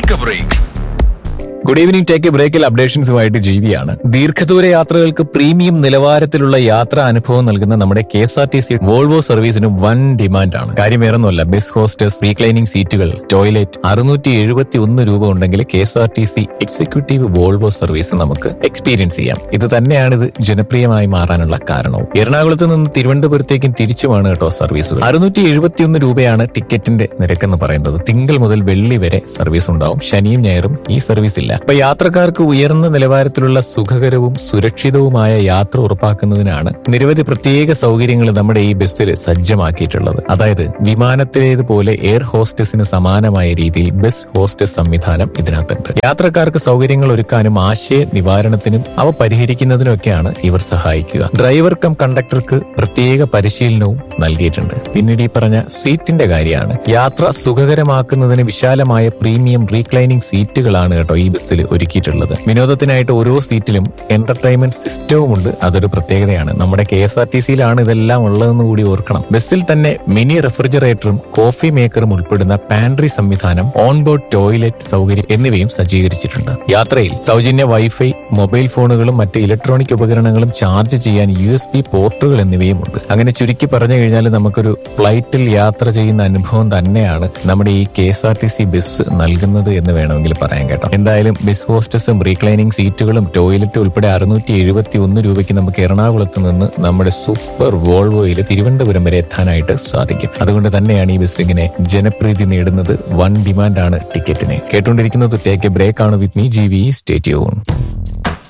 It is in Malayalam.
take a break good evening take a ബ്രേക്കിൽ അപ്ഡേഷൻസുമായിട്ട് ജീവിയാണ് ദീർഘദൂര യാത്രകൾക്ക് പ്രീമിയം നിലവാരത്തിലുള്ള യാത്രാ അനുഭവം നൽകുന്ന നമ്മുടെ K S R T C Volvo സർവീസിന് വൻ ഡിമാൻഡാണ് കാര്യം വേറൊന്നുമല്ല bus hostess reclining seats toilet അറുന്നൂറ്റി എഴുപത്തി ഒന്ന് രൂപ ഉണ്ടെങ്കിൽ K S R T C executive Volvo service നമുക്ക് എക്സ്പീരിയൻസ് ചെയ്യാം ഇത് തന്നെയാണ് ഇത് ജനപ്രിയമായി മാറാനുള്ള കാരണവും എറണാകുളത്ത് നിന്ന് തിരുവനന്തപുരത്തേക്കും തിരിച്ചുമാണ് കേട്ടോ സർവീസുകൾ അറുന്നൂറ്റി എഴുപത്തിയൊന്ന് രൂപയാണ് ടിക്കറ്റിന്റെ നിരക്കെന്ന് പറയുന്നത് തിങ്കൾ മുതൽ വെള്ളി വരെ സർവീസ് ഉണ്ടാവും ശനിയും ഞായറും ഈ സർവീസ് ഇല്ല അപ്പൊ യാത്രക്കാർക്ക് ഉയർന്ന നിലവാരത്തിലുള്ള സുഖകരവും സുരക്ഷിതവുമായ യാത്ര ഉറപ്പാക്കുന്നതിനാണ് നിരവധി പ്രത്യേക സൗകര്യങ്ങൾ നമ്മുടെ ഈ ബസ്സിൽ സജ്ജമാക്കിയിട്ടുള്ളത് അതായത് വിമാനത്തിലേതുപോലെ എയർ ഹോസ്റ്റസിന് സമാനമായ രീതിയിൽ ബസ് ഹോസ്റ്റസ് സംവിധാനം ഇതിനകത്തുണ്ട് യാത്രക്കാർക്ക് സൗകര്യങ്ങൾ ഒരുക്കാനും ആശയ നിവാരണത്തിനും അവ പരിഹരിക്കുന്നതിനൊക്കെയാണ് ഇവർ സഹായിക്കുക ഡ്രൈവർ കം കണ്ടക്ടർക്ക് പ്രത്യേക പരിശീലനവും നൽകിയിട്ടുണ്ട് പിന്നീട് ഈ പറഞ്ഞ സീറ്റിന്റെ കാര്യമാണ് യാത്ര സുഖകരമാക്കുന്നതിന് വിശാലമായ പ്രീമിയം റീക്ലൈനിങ് സീറ്റുകളാണ് കേട്ടോ ഈ ബസ്സിൽ ഒരുക്കിയിട്ടുള്ളത് വിനോദത്തിനായിട്ട് ഓരോ സീറ്റിലും എന്റർടൈൻമെന്റ് സിസ്റ്റവും ഉണ്ട് അതൊരു പ്രത്യേകതയാണ് നമ്മുടെ കെ എസ് ആർ ടി സിയിലാണ് ഇതെല്ലാം ഉള്ളതെന്ന് കൂടി ഓർക്കണം ബസ്സിൽ തന്നെ മിനി റെഫ്രിജറേറ്ററും കോഫി മേക്കറും ഉൾപ്പെടുന്ന പാൻട്രി സംവിധാനം ഓൺ ബോർഡ് ടോയ്ലറ്റ് സൗകര്യം എന്നിവയും സജ്ജീകരിച്ചിട്ടുണ്ട് യാത്രയിൽ സൗജന്യ വൈഫൈ മൊബൈൽ ഫോണുകളും മറ്റ് ഇലക്ട്രോണിക് ഉപകരണങ്ങളും ചാർജ് ചെയ്യാൻ യു എസ് ബി പോർട്ടുകൾ എന്നിവയും ഉണ്ട് അങ്ങനെ ചുരുക്കി പറഞ്ഞു കഴിഞ്ഞാൽ നമുക്കൊരു ഫ്ലൈറ്റിൽ യാത്ര ചെയ്യുന്ന അനുഭവം തന്നെയാണ് നമ്മുടെ ഈ K S R T C bus നൽകുന്നത് എന്ന് വേണമെങ്കിൽ പറയാൻ കേട്ടോ എന്തായാലും ബസ് ഹോസ്റ്റസും റീക്ലൈനിങ് സീറ്റുകളും ടോയ്ലറ്റും ഉൾപ്പെടെ അറുന്നൂറ്റി എഴുപത്തി ഒന്ന് രൂപയ്ക്ക് നമുക്ക് എറണാകുളത്ത് നിന്ന് നമ്മുടെ സൂപ്പർ വോൾവോയിൽ തിരുവനന്തപുരം വരെ എത്താനായിട്ട് സാധിക്കും അതുകൊണ്ട് തന്നെയാണ് ഈ ബസ് ഇങ്ങനെ ജനപ്രീതി നേടുന്നത് വൺ ഡിമാൻഡാണ് ടിക്കറ്റിന് കേട്ടുകൊണ്ടിരിക്കുന്നത് ടേക്ക് എ ബ്രേക്ക് ആണ് വിത്ത് മീ ജി വി സ്റ്റേറ്റ് യൂൺ